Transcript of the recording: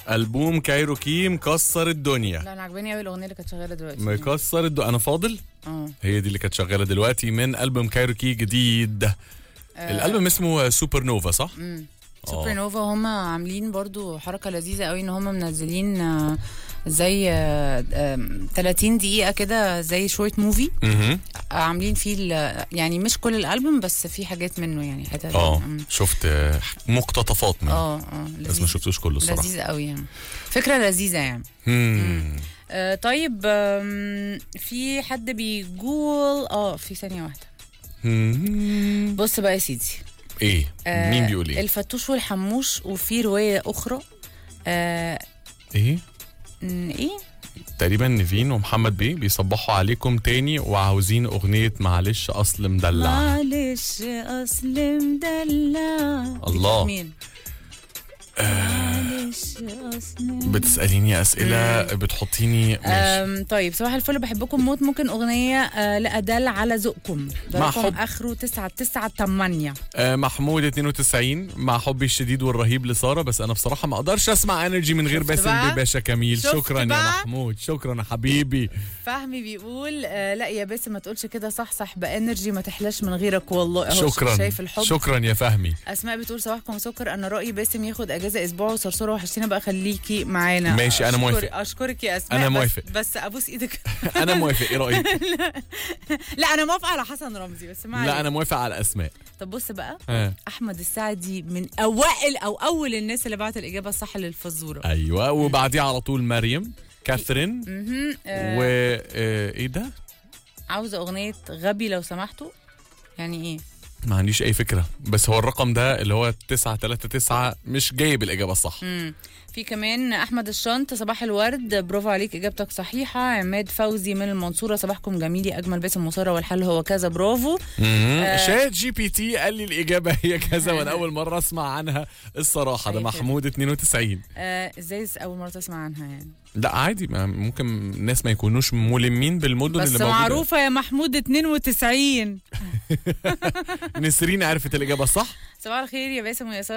البوم كايروكي مكسر الدنيا لا انا عجباني قوي الاغنيه اللي كانت شغاله دلوقتي مكسر الدنيا انا فاضل اه هي دي اللي كانت شغاله دلوقتي من البوم كايروكي جديد الالبوم اسمه سوبر نوفا صح سوبر نوفا هم عاملين برضو حركه لذيذه قوي ان هم منزلين آه، زي آه، آم، 30 دقيقه كده زي شورت موفي اها عاملين فيه ال- يعني مش كل الالبوم بس في حاجات منه يعني حتت اه مم. شفت آه، مقتطفات منه اه اه بس لذيذ ما شفتوش كله الصراحه لذيذ قوي يعني فكره لذيذه يعني مم. آه طيب آم، في حد بيقول اه في ثانيه واحده مم. بص بقى يا سيدي ايه آه، مين بيقول ايه الفتوش والحموش وفي روايه اخرى آه ايه م، ايه تقريبا نيفين ومحمد بيه بيصبحوا عليكم تاني وعاوزين اغنيه معلش اصل مدلع معلش اصل مدلع الله. مين معلش اصل بتساليني اسئله بتحطيني ماشي أم طيب صباح الفل بحبكم موت ممكن أغنية آه لأدل على ذوقكم ده مع رقم حب. آخره تسعة تسعة تمانية آه محمود 92 مع حبي الشديد والرهيب لساره بس انا بصراحه ما اقدرش اسمع انرجي من غير شفت باسم بقى؟ بيه باشا كميل شفت شكرا يا بقى؟ محمود شكرا يا حبيبي فهمي بيقول آه لا يا باسم ما تقولش كده صح صح بانرجي ما تحلاش من غيرك والله أهو شكرا شايف الحب شكرا يا فهمي اسماء بتقول صباحكم سكر انا رايي باسم ياخد اجازه اسبوع وصرصوره وحشتينا بقى خليكي معانا ماشي، أنا أشكر- موافق. اشكرك يا اسماء أنا بس- موافق. بس ابوس ايدك انا موافق ايه رايك لا انا موافقه على حسن رمزي بس ما لا علينا. انا موافق على اسماء طب بص بقى آه. احمد السعدي من اوائل او اول الناس اللي بعت الاجابه الصح للفزوره ايوه وبعديه على طول مريم كاثرين مهم. آه و آه، ايه ده عاوزه اغنيه غبي لو سمحتوا يعني ايه ما عنديش اي فكره بس هو الرقم ده اللي هو 939 مش جايب الاجابه الصح مم. في كمان احمد الشنط صباح الورد برافو عليك اجابتك صحيحه عماد فوزي من المنصوره صباحكم جميل يا اجمل باسم مصره والحل هو كذا برافو مم. شات جي بي تي قال لي الاجابه هي كذا وانا اول مره اسمع عنها الصراحه ده أي خدمة. محمود 92 آه، ازاي اول مره تسمع عنها يعني لا عادي ما ممكن الناس ما يكونوش ملمين بالمدن بس اللي موجوده معروفه يا محمود 92 نسرين عرفت الاجابه الصح صباح الخير يا باسم ويا ساره